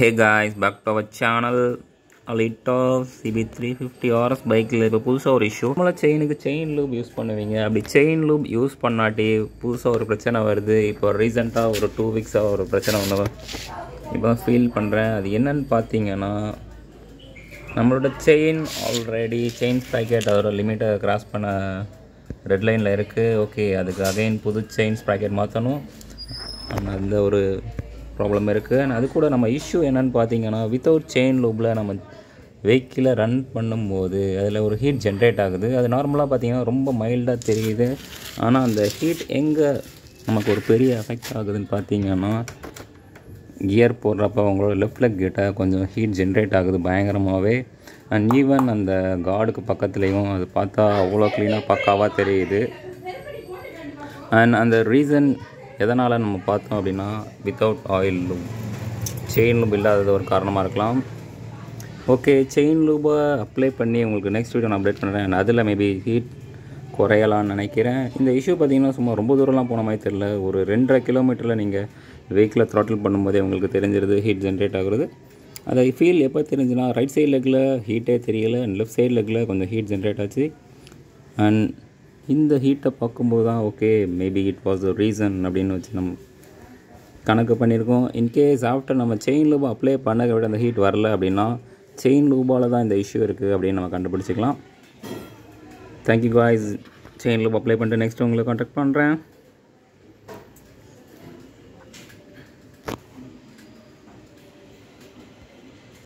hey guys back to our channel அலிட்டோ CB three fifty RS பைக்கில் இப்போ புதுசாக ஒரு இஷ்யூ நம்மள செயினுக்கு செயின் லூப் யூஸ் பண்ணுவீங்க அப்படி செயின் லூப் யூஸ் பண்ணாட்டி புதுசாக ஒரு பிரச்சனை வருது இப்போ ரீசெண்டாக ஒரு டூ வீக்ஸாக ஒரு பிரச்சனை ஒன்று இப்போ ஃபீல் பண்ணுறேன் அது என்னன்னு பார்த்தீங்கன்னா நம்மளோட செயின் ஆல்ரெடி செயின் பேக்கெட் அதோட லிமிட்டை கிராஸ் பண்ண ரெட் லைனில் இருக்குது ஓகே அதுக்கு அகைன் புது செயின்ஸ் பேக்கெட் மாற்றணும் அந்த ஒரு ப்ராப்ளம் இருக்குது அண்ட் அது கூட நம்ம இஷ்யூ என்னன்னு பார்த்தீங்கன்னா வித்தவுட் செயின் லூப்பில் நம்ம வெஹிக்கிளை ரன் பண்ணும்போது அதில் ஒரு ஹீட் ஜென்ரேட் ஆகுது அது நார்மலாக பார்த்தீங்கன்னா ரொம்ப மைல்டாக தெரியுது ஆனால் அந்த ஹீட் எங்கே நமக்கு ஒரு பெரிய எஃபெக்ட் ஆகுதுன்னு பார்த்தீங்கன்னா கியர் போடுறப்ப உங்களோட லெஃப்ட் லெக் கிட்ட கொஞ்சம் ஹீட் ஜென்ரேட் ஆகுது பயங்கரமாகவே அண்ட் ஈவன் அந்த கார்டுக்கு பக்கத்துலேயும் அது பார்த்தா அவ்வளோ க்ளீனாக பக்காவாக தெரியுது அண்ட் அந்த ரீசன் எதனால் நம்ம பார்த்தோம் அப்படின்னா without oil lube chain lube இல்லாதது ஒரு காரணமாக இருக்கலாம் ஓகே செயின் லூபை அப்ளை பண்ணி உங்களுக்கு நெக்ஸ்ட் வீடியோ நான் அப்டேட் பண்ணுறேன் and அதில் மேபி ஹீட் குறையலாம்னு நினைக்கிறேன் இந்த இஷ்யூ பார்த்தீங்கன்னா சும்மா ரொம்ப தூரம்லாம் போன மாதிரி தெரில ஒரு ரெண்டரை கிலோமீட்டரில் நீங்கள் வெஹிக்கிளை த்ராட்டில் பண்ணும்போதே உங்களுக்கு தெரிஞ்சிருது ஹீட் ஜென்ரேட் ஆகுறது அதை ஃபீல் எப்போ தெரிஞ்சுன்னா ரைட் சைடு லெக்கில் ஹீட்டே தெரியல அண்ட் லெஃப்ட் சைடு லெக்கில் கொஞ்சம் ஹீட் ஜென்ரேட் ஆச்சு அண்ட் இந்த ஹீட்டை பார்க்கும்போது தான் okay maybe it was the reason அப்படின்னு வச்சு நம்ம கணக்கு பண்ணியிருக்கோம் இன்கேஸ் ஆஃப்டர் நம்ம செயின் லூப் அப்ளை பண்ண விட அந்த ஹீட் வரல அப்படின்னா செயின் லூபால் தான் இந்த இஷ்யூ இருக்குது அப்படின்னு நம்ம கண்டுபிடிச்சிக்கலாம் thank you guys chain lube apply பண்ணிட்டு நெக்ஸ்ட் உங்களை காண்டாக்ட் பண்ணுறேன்